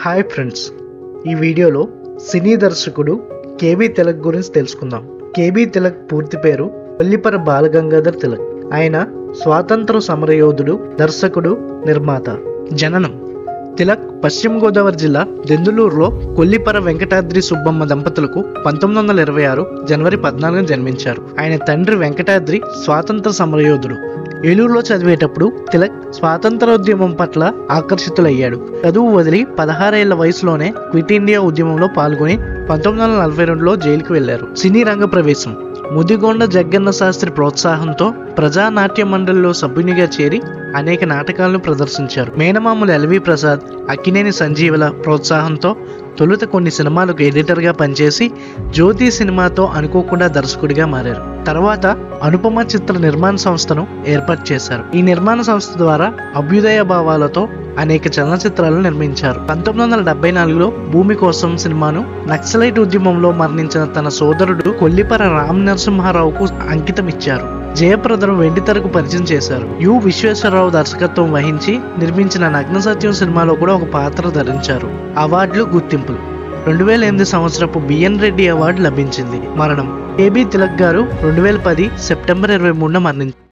hi friends ఈ వీడియోలో సినీ దర్శకుడు కేబీ తిలక్ గురించి తెలుసుకుందాం కేబీ తిలక్ పూర్తి పేరు కొల్లిపర బాలగంగాధర్ తిలక్ ఆయన స్వాతంత్ర సమరయోధుడు దర్శకుడు నిర్మాత జననం తిలక్ పశ్చిమ గోదావరి జిల్లా దెందులూరులో కొల్లిపర వెంకటాద్రి సుబ్బమ్మ దంపతులకు పంతొమ్మిది వందల ఇరవై ఆరు జనవరి పద్నాలుగున జన్మించారు ఆయన తండ్రి వెంకటాద్రి స్వాతంత్ర సమరయోధుడు ఏలూరులో చదివేటప్పుడు తిలక్ స్వాతంత్రోద్యమం పట్ల ఆకర్షితులయ్యాడు చదువు వదిలి పదహారేళ్ల వయసులోనే క్విట్ ఇండియా ఉద్యమంలో పాల్గొని పంతొమ్మిది వందల నలభై రెండులో జైలుకు వెళ్లారు సినీ రంగ ప్రవేశం ముదిగొండ జగ్గన్న శాస్త్రి ప్రోత్సాహంతో ప్రజానాట్య మండలిలో సభ్యునిగా చేరి అనేక నాటకాలను ప్రదర్శించారు మేనమామలు ఎల్వి ప్రసాద్ అక్కినేని సంజీవుల ప్రోత్సాహంతో తొలుత కొన్ని సినిమాలకు ఎడిటర్గా పనిచేసి జ్యోతి సినిమాతో అనుకోకుండా దర్శకుడిగా మారారు తర్వాత అనుపమ చిత్ర నిర్మాణ సంస్థను ఏర్పాటు చేశారు ఈ నిర్మాణ సంస్థ ద్వారా అభ్యుదయ భావాలతో అనేక చలనచిత్రాలను నిర్మించారు పంతొమ్మిది వందల డెబ్బై నాలుగులో భూమి కోసం సినిమాను నక్సలైట్ ఉద్యమంలో మరణించిన తన సోదరుడు కొల్లిపర రామ్ నరసింహారావుకు అంకితం ఇచ్చారు జయప్రదను వెండితెరకు పరిచయం చేశారు యు విశ్వేశ్వరరావు దర్శకత్వం వహించి నిర్మించిన నగ్న సత్యం సినిమాలో కూడా ఒక పాత్ర ధరించారు అవార్డులు గుర్తింపులు రెండు వేల ఎనిమిది సంవత్సరపు బిఎన్ రెడ్డి అవార్డు లభించింది మరణం ఏబి తిలక్ గారు రెండు వేల పది సెప్టెంబర్ ఇరవై మూడున మరణించారు